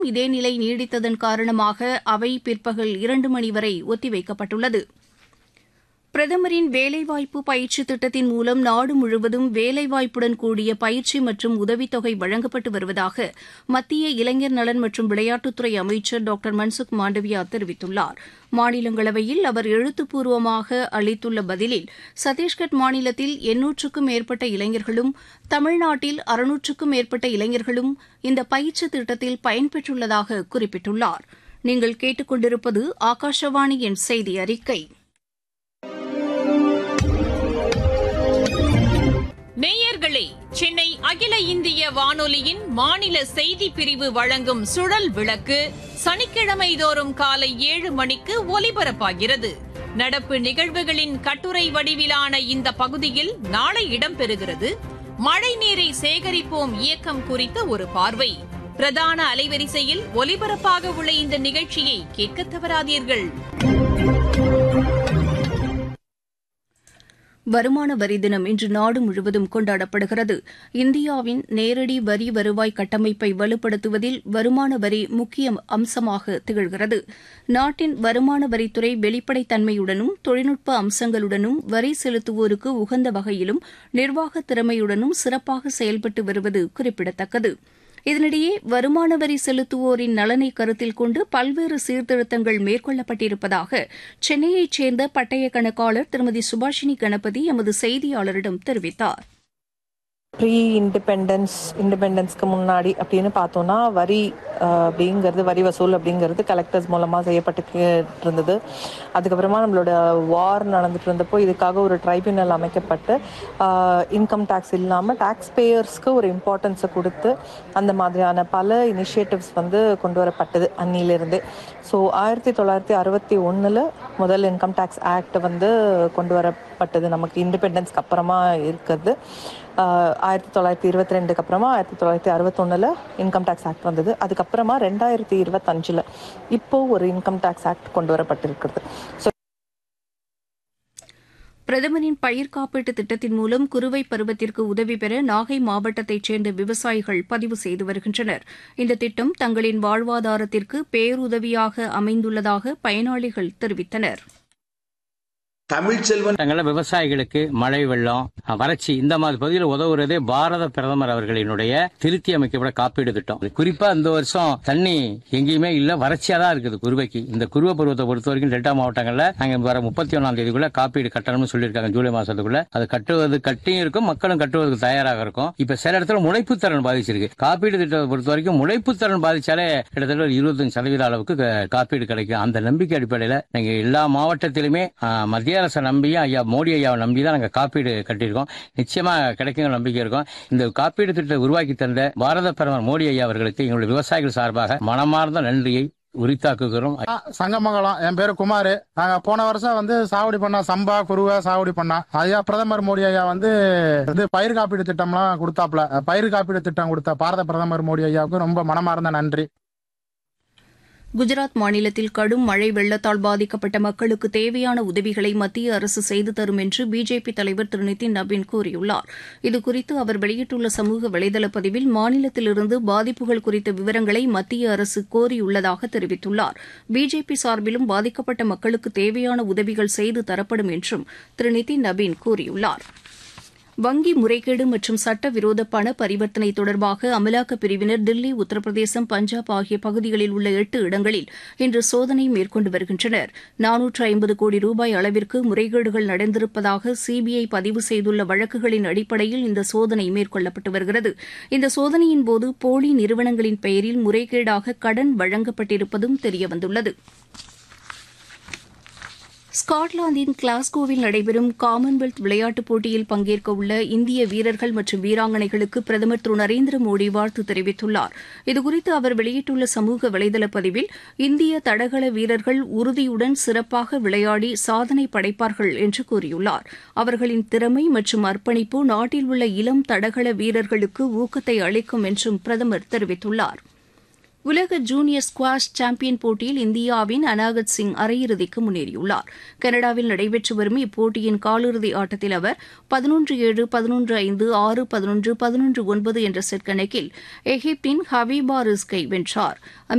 இதே நிலை நீடித்ததன் காரணமாக அவை பிற்பகல் இரண்டு மணி வரை ஒத்திவைக்கப்பட்டுள்ளது பிரதமரின் வேலைவாய்ப்பு பயிற்சி திட்டத்தின் மூலம் நாடு முழுவதும் வேலைவாய்ப்புடன் கூடிய பயிற்சி மற்றும் உதவித்தொகை வழங்கப்பட்டு வருவதாக மத்திய இளைஞர் நலன் மற்றும் விளையாட்டுத்துறை அமைச்சர் டாக்டர் மன்சுக் மாண்டவியா தெரிவித்துள்ளார் மாநிலங்களவையில் அவர் எழுத்துப்பூர்வமாக அளித்துள்ள பதிலில் சத்தீஸ்கட் மாநிலத்தில் எண்ணூற்றுக்கும் மேற்பட்ட இளைஞர்களும் தமிழ்நாட்டில் அறுநூற்றுக்கும் மேற்பட்ட இளைஞர்களும் இந்த பயிற்சி திட்டத்தில் பயன்பெற்றுள்ளதாக குறிப்பிட்டுள்ளார் நீங்கள் கேட்டுக்கொண்டிருப்பது ஆகாஷவாணியின் செய்தி அறிக்கை நேயர்களே சென்னை அகில இந்திய வானொலியின் மாநில செய்தி பிரிவு வழங்கும் சுழல் விளக்கு சனிக்கிழமை தோறும் காலை ஏழு மணிக்கு ஒலிபரப்பாகிறது நடப்பு நிகழ்வுகளின் கட்டுரை வடிவிலான இந்த பகுதியில் நாளை இடம்பெறுகிறது மழை நீரை சேகரிப்போம் இயக்கம் குறித்த ஒரு பார்வை பிரதான அலைவரிசையில் ஒலிபரப்பாக உள்ள இந்த நிகழ்ச்சியை கேட்க தவறாதீர்கள் வருமான வரி தினம் இன்று நாடு முழுவதும் கொண்டாடப்படுகிறது இந்தியாவின் நேரடி வரி வருவாய் கட்டமைப்பை வலுப்படுத்துவதில் வருமான வரி முக்கிய அம்சமாக திகழ்கிறது நாட்டின் வருமான வரித்துறை வெளிப்படைத்தன்மையுடனும் தொழில்நுட்ப அம்சங்களுடனும் வரி செலுத்துவோருக்கு உகந்த வகையிலும் நிர்வாக திறமையுடனும் சிறப்பாக செயல்பட்டு வருவது குறிப்பிடத்தக்கது இதனிடையே வருமான வரி செலுத்துவோரின் நலனை கருத்தில் கொண்டு பல்வேறு சீர்திருத்தங்கள் மேற்கொள்ளப்பட்டிருப்பதாக சென்னையைச் சேர்ந்த பட்டய கணக்காளர் திருமதி சுபாஷினி கணபதி எமது செய்தியாளரிடம் தெரிவித்தார் ப்ரீ இண்டிபெண்டன்ஸ் இண்டிபெண்டன்ஸ்க்கு முன்னாடி அப்படின்னு பார்த்தோம்னா வரி அஹ், அப்படிங்கிறது வரி வசூல் அப்படிங்கிறது கலெக்டர்ஸ் மூலமாக செய்யப்பட்டு இருந்தது அதுக்கப்புறமா நம்மளோட வார் நடந்துட்டு இருந்தப்போ இதுக்காக ஒரு ட்ரைபியூனல் அமைக்கப்பட்டு இன்கம் டேக்ஸ் இல்லாமல் டேக்ஸ் பேயர்ஸ்க்கு ஒரு இம்பார்ட்டன்ஸை கொடுத்து அந்த மாதிரியான பல இனிஷியேட்டிவ்ஸ் வந்து கொண்டு வரப்பட்டது அன்னிலிருந்தே ஸோ ஆயிரத்தி தொள்ளாயிரத்தி அறுபத்தி ஒன்றில் முதல் இன்கம் டேக்ஸ் ஆக்ட் வந்து கொண்டு வரப்பட்டது நமக்கு இண்டிபெண்டன்ஸ்க்கு அப்புறமா இருக்கிறது ஆஹ் ஆயிரத்தி தொள்ளாயிரத்தி இருபத்தி ரெண்டுக்கு அப்புறமா ஆயிரத்தி தொள்ளாயிரத்தி அறுபத்தொன்னில் இன்கம் டேக்ஸ் ஆக்ட் வந்தது அதுக்கப்புறமா ரெண்டாயிரத்தி இருபத்தஞ்சில் இப்போ ஒரு இன்கம் டேக்ஸ் ஆக்ட் கொண்டு வரப்பட்டிருக்கிறது ஸோ பிரதமரின் பயிர் காப்பீட்டு திட்டத்தின் மூலம் குறுவை பருவத்திற்கு உதவி பெற நாகை மாவட்டத்தைச் சேர்ந்த விவசாயிகள் பதிவு செய்து வருகின்றனர் இந்த திட்டம் தங்களின் வாழ்வாதாரத்திற்கு பேருதவியாக அமைந்துள்ளதாக பயனாளிகள் தெரிவித்தனர் தமிழ்ச்செல்வன் தங்கள விவசாயிகளுக்கு மழை வெள்ளம் வறட்சி இந்த மாதிரி பகுதியில் உதவுறதே பாரத பிரதமர் அவர்களினுடைய திருத்தி அமைக்கப்பட்ட காப்பீடு திட்டம் குறிப்பா இந்த வருஷம் தண்ணி எங்கேயுமே இல்ல வறட்சியா தான் இருக்குது குருவைக்கு இந்த குருவ பருவத்தை பொறுத்த வரைக்கும் டெல்டா மாவட்டங்கள்ல நாங்க வர முப்பத்தி ஒன்னாம் தேதிக்குள்ள காப்பீடு கட்டணும்னு சொல்லியிருக்காங்க ஜூலை மாசத்துக்குள்ள அது கட்டுவது கட்டியும் இருக்கும் மக்களும் கட்டுவதற்கு தயாராக இருக்கும் இப்ப சில இடத்துல முளைப்பு திறன் பாதிச்சிருக்கு காப்பீடு திட்டத்தை பொறுத்த வரைக்கும் முளைப்பு திறன் பாதிச்சாலே கிட்டத்தட்ட ஒரு இருபத்தஞ்சு சதவீத அளவுக்கு க- காப்பீடு கிடைக்கும் அந்த நம்பிக்கை அடிப்படையில் நாங்க எல்லா மாவட்டத்திலுமே ஆ, மத்திய அரசை நம்பியும் ஐயா மோடி ஐயாவை நம்பி தான் நாங்க காப்பீடு கட்டியிருக்கோம் நிச்சயமா கிடைக்கும் நம்பிக்கை இருக்கும் இந்த காப்பீடு திட்டத்தை உருவாக்கி தந்த பாரத பிரதமர் மோடி ஐயா அவர்களுக்கு எங்களுடைய விவசாயிகள் சார்பாக மனமார்ந்த நன்றியை உரித்தாக்குகிறோம் ஆ, சங்கமங்கலம் என் பேரு குமார் நாங்க போன வருஷம் வந்து சாகுடி பண்ணோம் சம்பா குருவை சாகுடி பண்ணோம் ஐயா பிரதமர் மோடி ஐயா வந்து இது பயிர் காப்பீடு திட்டம்லாம் கொடுத்தாப்ல பயிர் காப்பீடு திட்டம் கொடுத்த பாரத பிரதமர் மோடி ஐயாவுக்கு ரொம்ப மனமார்ந்த நன்றி குஜராத் மாநிலத்தில் கடும் மழை வெள்ளத்தால் பாதிக்கப்பட்ட மக்களுக்கு தேவையான உதவிகளை மத்திய அரசு செய்து தரும் என்று பிஜேபி தலைவர் திரு நிதின் நபீன் கூறியுள்ளார் இதுகுறித்து அவர் வெளியிட்டுள்ள சமூக வலைதள பதிவில் மாநிலத்திலிருந்து பாதிப்புகள் குறித்த விவரங்களை மத்திய அரசு கோரியுள்ளதாக தெரிவித்துள்ளார் பிஜேபி சார்பிலும் பாதிக்கப்பட்ட மக்களுக்கு தேவையான உதவிகள் செய்து தரப்படும் என்றும் திரு நிதின் நபீன் கூறியுள்ளார் வங்கி முறைகேடு மற்றும் சட்டவிரோத பண பரிவர்த்தனை தொடர்பாக அமலாக்கப் பிரிவினர் தில்லி உத்தரப்பிரதேசம் பஞ்சாப் ஆகிய பகுதிகளில் உள்ள எட்டு இடங்களில் இன்று சோதனை மேற்கொண்டு வருகின்றனர் நானூற்று ஐம்பது கோடி ரூபாய் அளவிற்கு முறைகேடுகள் நடந்திருப்பதாக சிபிஐ பதிவு செய்துள்ள வழக்குகளின் அடிப்படையில் இந்த சோதனை மேற்கொள்ளப்பட்டு வருகிறது இந்த சோதனையின் போது போலி நிறுவனங்களின் பெயரில் முறைகேடாக கடன் வழங்கப்பட்டிருப்பதும் தெரியவந்துள்ளது ஸ்காட்லாந்தின் கிளாஸ்கோவில் நடைபெறும் காமன்வெல்த் விளையாட்டுப் போட்டியில் பங்கேற்க உள்ள இந்திய வீரர்கள் மற்றும் வீராங்கனைகளுக்கு பிரதமர் திரு நரேந்திர மோடி வாழ்த்து தெரிவித்துள்ளார் இதுகுறித்து அவர் வெளியிட்டுள்ள சமூக வலைதள பதிவில் இந்திய தடகள வீரர்கள் உறுதியுடன் சிறப்பாக விளையாடி சாதனை படைப்பார்கள் என்று கூறியுள்ளார் அவர்களின் திறமை மற்றும் அர்ப்பணிப்பு நாட்டில் உள்ள இளம் தடகள வீரர்களுக்கு ஊக்கத்தை அளிக்கும் என்றும் பிரதமர் தெரிவித்துள்ளார் உலக ஜூனியர் ஸ்குவாஷ் சாம்பியன் போட்டியில் இந்தியாவின் அனாகத் சிங் அரையிறுதிக்கு முன்னேறியுள்ளார் கனடாவில் நடைபெற்று வரும் இப்போட்டியின் காலிறுதி ஆட்டத்தில் அவர் பதினொன்று ஏழு பதினொன்று ஐந்து ஆறு பதினொன்று பதினொன்று ஒன்பது என்ற செட் கணக்கில் எகிப்தின் ஹபீபா ரிஸ்கை வென்றார்